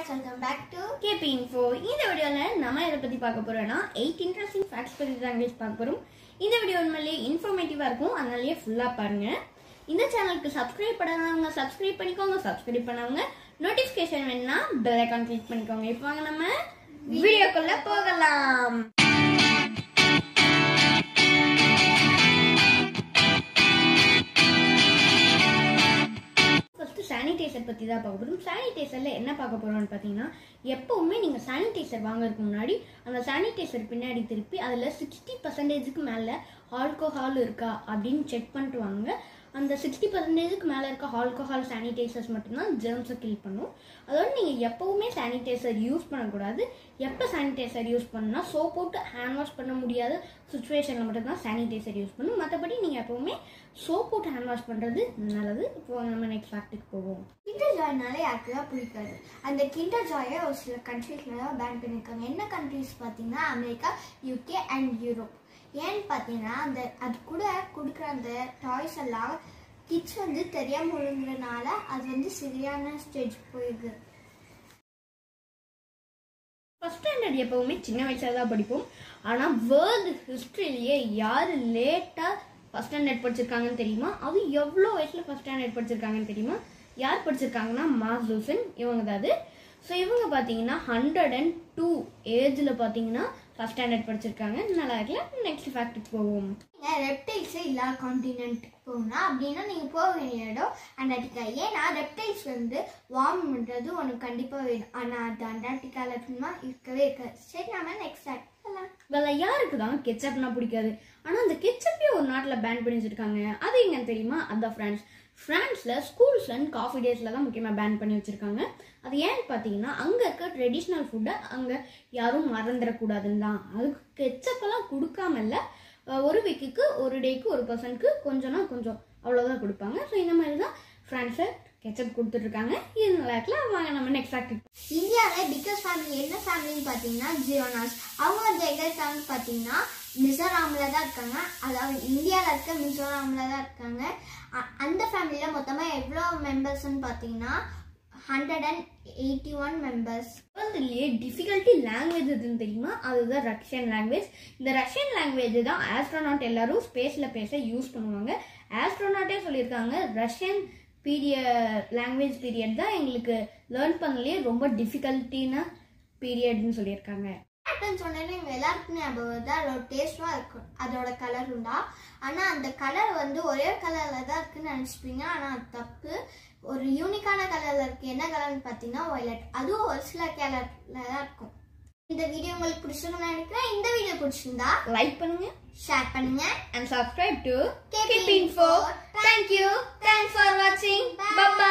guys, welcome back to KP info இந்த வீடியோவில் நம்ம எதை பற்றி பார்க்க போகிறோம்னா எயிட் இன்ட்ரெஸ்டிங் ஃபேக்ட்ஸ் பற்றி தான் guys பார்க்க போகிறோம் இந்த வீடியோ உண்மையிலேயே இன்ஃபர்மேட்டிவாக இருக்கும் அதனாலேயே ஃபுல்லாக பாருங்கள் இந்த சேனலுக்கு சப்ஸ்கிரைப் பண்ணாதவங்க சப்ஸ்கிரைப் பண்ணிக்கோங்க சப்ஸ்கிரைப் பண்ணவங்க நோட்டிஃபிகேஷன் வேணும்னா பெல் ஐக்கான் கிளிக் பண்ணிக்கோங்க இப்போ வாங்க நம்ம வீடியோக்குள்ளே போகலாம் ஃபஸ்ட்டு சானிடைசர் பற்றி தான் பார்க்க போகிறோம் சானிடைசரில் என்ன பார்க்க போகிறோம்னு பார்த்தீங்கன்னா எப்போவுமே நீங்கள் சானிடைசர் வாங்குறதுக்கு முன்னாடி அந்த சானிடைசர் பின்னாடி திருப்பி அதில் சிக்ஸ்டி பர்சன்டேஜுக்கு மேலே ஆல்கோஹால் இருக்கா அப்படின்னு செக் பண்ணிட்டு வாங்க அந்த சிக்ஸ்டி பர்சன்டேஜுக்கு மேலே இருக்க ஆல்கோஹால் சானிடைசர்ஸ் மட்டும்தான் ஜெர்ம்ஸை கில் பண்ணும் அதோட நீங்கள் எப்போவுமே சானிடைசர் யூஸ் பண்ணக்கூடாது எப்போ சானிடைசர் யூஸ் பண்ணால் சோப் போட்டு ஹேண்ட் வாஷ் பண்ண முடியாத சுச்சுவேஷனில் மட்டும்தான் சானிடைசர் யூஸ் பண்ணும் மற்றபடி நீங்கள் எப்போவுமே சோப் போட்டு ஹேண்ட் வாஷ் பண்ணுறது நல்லது இப்போ நம்ம நெக்ஸ்ட் ஃபேக்ட்டுக்கு போவோம் கிண்டர் ஜாய்னாலே யாருக்கு தான் பிடிக்காது அந்த கிண்டர் ஜாயை ஒரு சில கண்ட்ரீஸ்ல தான் பேன் பண்ணியிருக்காங்க என்ன கண்ட்ரீஸ் பார்த்தீங்கன்னா அமெரிக்கா யூகே அண்ட் யூரோப் ஏன்னு பார்த்தீங்கன்னா அந்த அது கூட கொடுக்குற அந்த டாய்ஸ் எல்லாம் கிட்ஸ் வந்து தெரியாம ஒழுங்குறனால அது வந்து சரியான ஸ்டேஜ் போயிடுது ஃபஸ்ட் ஸ்டாண்டர்ட் எப்போவுமே சின்ன வயசில் தான் படிப்போம் ஆனால் வேர்ல்டு ஹிஸ்ட்ரியிலேயே யார் லேட்டாக ஃபஸ்ட் ஸ்டாண்டர்ட் படிச்சிருக்காங்கன்னு தெரியுமா அது எவ்வளோ வயசில் ஃபஸ்ட் ஸ்டாண்டர்ட் படிச்சிருக்காங்கன்னு தெரியுமா யார் படிச்சிருக்காங்கன்னா மாசூசன் இவங்க தான் அது ஸோ இவங்க பார்த்தீங்கன்னா ஹண்ட்ரட் அண்ட் டூ ஏஜில் பார்த்தீங்கன்னா ஃபஸ்ட் ஸ்டாண்டர்ட் படிச்சிருக்காங்க நல்லா இருக்கல நெக்ஸ்ட் ஃபேக்ட்டுக்கு போவோம் நீங்கள் ரெப்டைல்ஸே இல்லாத காண்டினென்ட்டுக்கு போகணும் அப்படின்னா நீங்கள் போக வேண்டிய இடம் அண்டார்டிகா ஏன்னா ரெப்டைல்ஸ் வந்து வார்ம் பண்ணுறது உனக்கு கண்டிப்பாக வேணும் ஆனால் அது அண்டார்டிகாவில் இருக்குமா இருக்கவே இருக்காது சரி நாம நெக்ஸ்ட் ஸ்டார்ட் பண்ணலாம் வேலை யாருக்கு தான் கெச்சப்னா பிடிக்காது ஆனால் அந்த கெச்சப்பே ஒரு நாட்டில் பேன் பண்ணி வச்சிருக்காங்க அது எங்கன்னு தெரியுமா அதான் ஃப்ரான்ஸ் ஃப்ரான்ஸில் ஸ்கூல்ஸ் அண்ட் காஃபி டேஸில் தான் முக்கியமாக பேன் பண்ணி வச்சுருக்காங்க அது ஏன்னு பார்த்தீங்கன்னா அங்கே இருக்க ட்ரெடிஷ்னல் ஃபுட்டை அங்கே யாரும் மறந்துடக்கூடாதுன்னு தான் அதுக்கு கெச்சப்பெல்லாம் கொடுக்காம இல்லை அஹ் ஒரு வீக்குக்கு ஒரு டேக்கு ஒரு பர்சனுக்கு கொஞ்சம்னா கொஞ்சம் அவ்வளோதான் கொடுப்பாங்க ஸோ இந்த மாதிரி தான் ஃப்ரான்ஸில் கெச்சப் கொடுத்துட்ருக்காங்க இது நல்லா இருக்கலாம் வாங்க நம்ம நெக்ஸ்ட் ஆக்டிவ் இந்தியாவில் பிக்கஸ்ட் ஃபேமிலி என்ன ஃபேமிலின்னு பார்த்தீங்கன்னா ஜியோனாஸ் அவங்க வந்து எங்கே இருக்காங்கன்னு பார்த்தீங்கன்னா மிசோராமில் தான் இருக்காங்க அதாவது இந்தியாவில் இருக்க மிசோராமில் தான் இருக்காங்க அ- அந்த ஃபேமிலியில் மொத்தமாக எவ்வளோ மெம்பர்ஸ்னு பார்த்தீங்கன்னா hundred and eighty one members வேர்ல்டுலேயே டிஃபிகல்ட்டி லாங்குவேஜ் எதுன்னு தெரியுமா அதுதான் ரஷ்யன் லாங்குவேஜ் இந்த ரஷ்யன் லாங்குவேஜ் தான் ஆஸ்ட்ரோநாட் எல்லாரும் ஸ்பேஸில் பேச யூஸ் பண்ணுவாங்க ஆஸ்ட்ரோநாட்டே சொல்லியிருக்காங்க ரஷ்யன் பீரியட் லாங்குவேஜ் பீரியட் தான் எங்களுக்கு லேர்ன் பண்ணலையே ரொம்ப டிஃபிகல்ட்டின பீரியட்னு சொல்லியிருக்காங்க பேட்டர்ன் சொன்னேன்னு எங்கள் எல்லாருக்கும் ஞாபகம் வருது அதோட டேஸ்ட்டும் இருக்கும் அதோட கலர் உண்டா ஆனால் அந்த கலர் வந்து ஒரே கலரில் தான் இருக்குன்னு நினச்சிப்பீங்க ஆனால் அது தப்பு ஒரு யூனிக்கான கலரில் இருக்கு என்ன கலர்னு பார்த்தீங்கன்னா ஒய்லட் அதுவும் ஒரு சில கலரில் தான் இருக்கும் இந்த வீடியோ உங்களுக்கு பிடிச்சிருக்குன்னு நினைக்கிறேன் இந்த வீடியோ பிடிச்சிருந்தா லைக் பண்ணுங்க ஷேர் பண்ணுங்க and subscribe to KP Keep Info. Thank you. Thanks for watching. Bye bye.